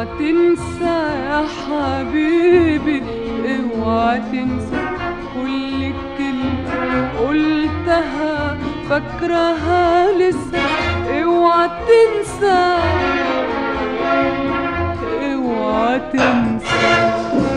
اوعى تنسى يا حبيبي اوعى تنسى كل كلمة قلتها فاكرها لسه اوعى تنسى اوعى تنسى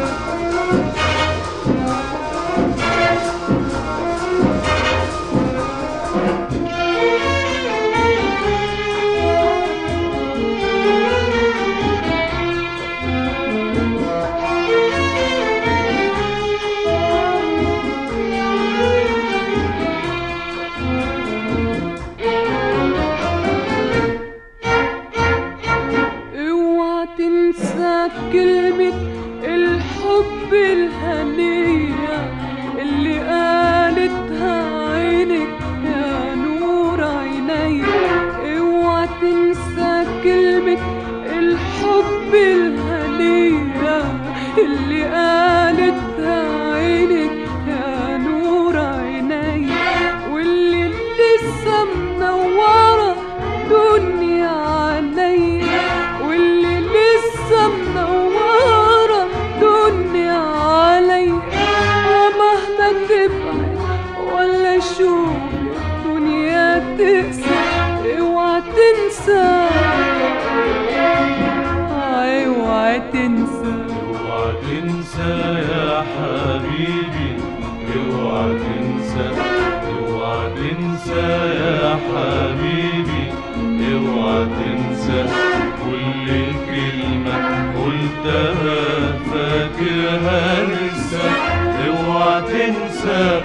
اوعى تنسى كلمة الحب الهنية اللي قالتها عينك يا نور عيني اوعى تنسى كلمة الحب الهنية اللي قالتها عينك يا نور عيني واللي لسه منورة دنيا عليا واللي لسه منورة دنيا عليا ومهما تبعد ولا شوف الدنيا تقسى اوعى تنسى اوعى تنسى اوعى تنسى يا حبيبي اوعى تنسى اوعى تنسى يا حبيبي اوعى تنسى كل كلمة قلتها فاكرها لسه اوعى تنسى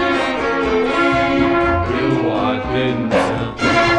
اوعى تنسى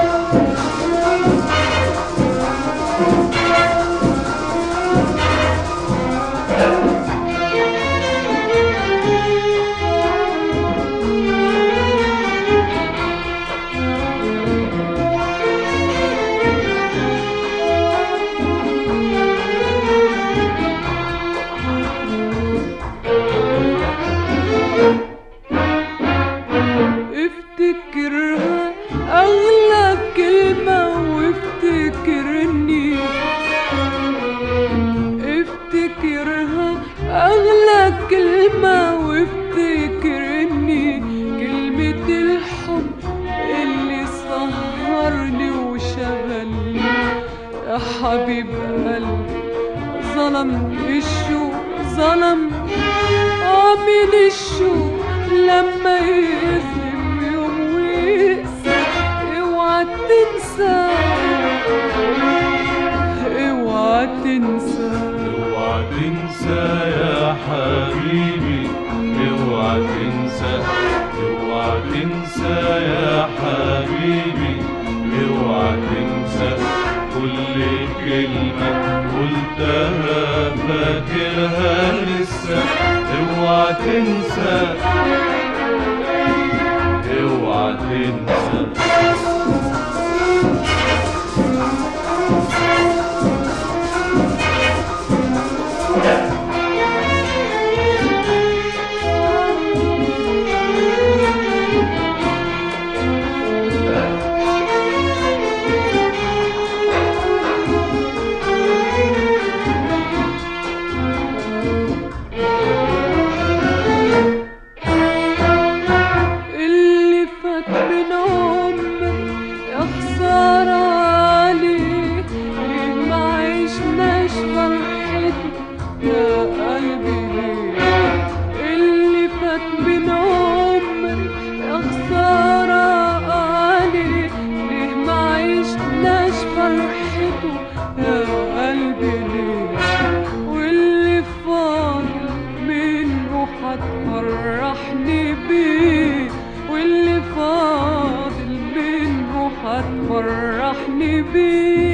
افتكرها اغلى كلمة وافتكرني افتكرها اغلى كلمة وافتكرني كلمة الحب اللي سهرني وشغلني يا حبيب قلبي ظلم الشوق ظلم عامل الشوق لما يظلم يوم ويقسى اوعى تنسى اوعى تنسى اوعى تنسى يا حبيبي اوعى تنسى اوعى تنسى يا حبيبي اوعى تنسى كل كلمة قلتها فاكرها لسه اوعى تنسى اوعى تنسى اللي فات من عمري يا خسارة عليه ليه ما عشناش فرحته يا قلبي ليه اللي فات من عمري يا خسارة عليه ليه ما عشناش فرحته يا قلبي ليه واللي فاضل منه هتفرحني بيه واللي فاضل منه هتفرحني بيه